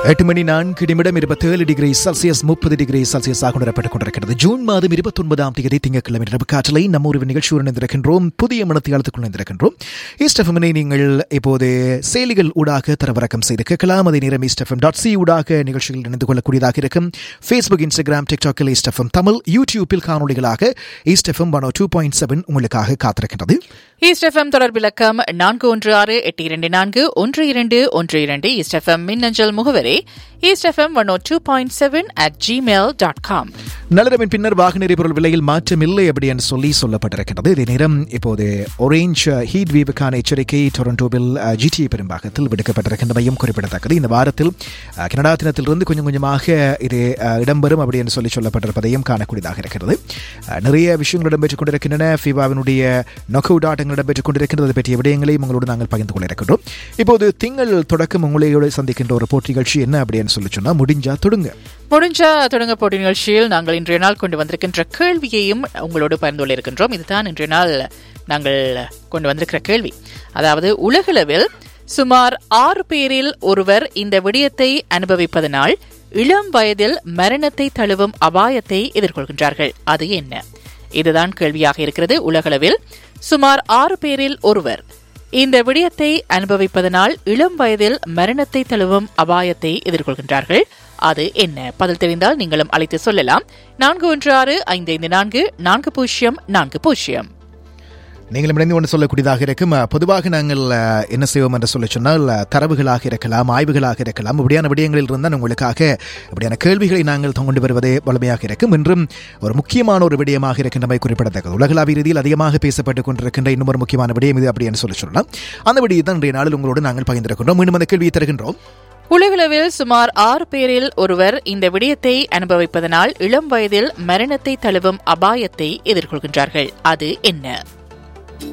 எட்டு மணி நான்கு நிமிடம் இருபத்தேழு டிகிரி செல்சியஸ் முப்பது டிகிரி செல்சியஸாக உணரப்பட்டுக் கொண்டிருக்கிறது ஜூன் மாதம் இருபத்தி ஒன்பதாம் தேதி திங்கட்கிழமை இரவு காற்றலை நம்ம ஒரு நிகழ்ச்சியுடன் இணைந்திருக்கின்றோம் புதிய மனத்தியாளத்துக்குள் இணைந்திருக்கின்றோம் ஈஸ்டெஃபமினை நீங்கள் இப்போது செயலிகள் ஊடாக தரவிறக்கம் செய்து கேட்கலாம் அதே நேரம் ஈஸ்டெஃபம் டாட் சி ஊடாக நிகழ்ச்சிகள் இணைந்து கொள்ளக்கூடியதாக இருக்கும் ஃபேஸ்புக் இன்ஸ்டாகிராம் டிக்டாக்கில் ஈஸ்டெஃபம் தமிழ் யூடியூப்பில் காணொலிகளாக East FM one two point seven உங்களுக்காக காத்திருக்கின்றது ஈஸ்ட் எஃப்எம் தொடர்பிலக்கம் நான்கு ஒன்று ஆறு எட்டு இரண்டு நான்கு ஒன்று இரண்டு ஒன்று இரண்டு ஈஸ்ட் எஃப்எம் மின்னஞ்சல் முகவரி East FM one two point seven at Gmail dot com நல்லிடமின் பின்னர் வாகன எரிபொருள் விலையில் மாற்றம் இல்லை அப்படி என்று சொல்லி சொல்லப்பட்டிருக்கின்றது இதே நேரம் இப்போது ஒரேஞ்ச் ஹீட் வீவுக்கான எச்சரிக்கை டொரண்டோவில் ஜிடிஏ பெரும்பாகத்தில் விடுக்கப்பட்டிருக்கின்றமையும் குறிப்பிடத்தக்கது இந்த வாரத்தில் அஹ், கனடா தினத்திலிருந்து கொஞ்சம் கொஞ்சமாக இது அஹ், இடம்பெறும் அப்படி என்று சொல்லி சொல்லப்பட்டிருப்பதையும் காணக்கூடியதாக இருக்கிறது அஹ், நிறைய விஷயங்கள் இடம்பெற்றுக் கொண்டிருக்கின்றன ஃபிபாவினுடைய நொக் அவுட் ஆட்டங்கள் இடம்பெற்றுக் கொண்டிருக்கின்றது அது பற்றிய விடயங்களையும் உங்களோடு நாங்கள் பகிர்ந்து கொள்ள இருக்கின்றோம் இப்போது திங்கள் தொடக்கம் உங்களையோடு சந்திக்கின்ற ஒரு போட்டி நிகழ்ச்சி என்ன அப்படின்னு சொல்லி சொன்னா முடிஞ்சா தொடுங்க முடிஞ்ச தொடங்க போட்டி நிகழ்ச்சியில் நாங்கள் இன்றைய நாள் கொண்டு வந்திருக்கின்ற கேள்வியையும் உங்களோடு பகிர்ந்து கொள்ள இருக்கின்றோம் இதுதான் இன்றைய நாள் நாங்கள் கொண்டு வந்திருக்கிற கேள்வி அதாவது உலகளவில் சுமார் ஆறு பேரில் ஒருவர் இந்த விடயத்தை அனுபவிப்பதனால் இளம் வயதில் மரணத்தை தழுவும் அபாயத்தை எதிர்கொள்கின்றார்கள் அது என்ன இதுதான் கேள்வியாக இருக்கிறது உலகளவில் சுமார் ஆறு பேரில் ஒருவர் இந்த விடயத்தை அனுபவிப்பதனால் இளம் வயதில் மரணத்தை தழுவும் அபாயத்தை எதிர்கொள்கின்றார்கள் அது என்ன பதில் தெரிந்தால் நீங்களும் அழைத்து சொல்லலாம் நான்கு ஒன்று ஆறு ஐந்து ஐந்து நான்கு நான்கு பூஜ்ஜியம் நான்கு பூஜ்ஜியம் நீங்களும் இணைந்து கொண்டு சொல்லக்கூடியதாக இருக்கும் அஹ், பொதுவாக நாங்கள் அஹ், என்ன செய்வோம் என்று சொல்லி சொன்னால் அஹ், தரவுகளாக இருக்கலாம் ஆய்வுகளாக இருக்கலாம் இப்படியான விடயங்களில் இருந்தால் உங்களுக்காக இப்படியான கேள்விகளை நாங்கள் கொண்டு வருவதே வலிமையாக இருக்கும் இன்றும் ஒரு முக்கியமான ஒரு விடயமாக இருக்கின்றமை குறிப்பிடத்தக்கது உலகளாவிய ரீதியில் அதிகமாக பேசப்பட்டுக் கொண்டிருக்கின்ற இன்னும் ஒரு முக்கியமான விடயம் இது அப்படின்னு சொல்லி சொல்லலாம் அந்த விடயத்தை தான் இன்றைய நாளில் உங்களோடு நாங்கள் பகிர்ந்திருக்கின்றோம் மீண்டும் அந்த கேள்வியை தருகின்றோம் உலகளவில் சுமார் ஆறு பேரில் ஒருவர் இந்த விடயத்தை அனுபவிப்பதனால் இளம் வயதில் மரணத்தை தழுவும் அபாயத்தை எதிர்கொள்கின்றார்கள் அது என்ன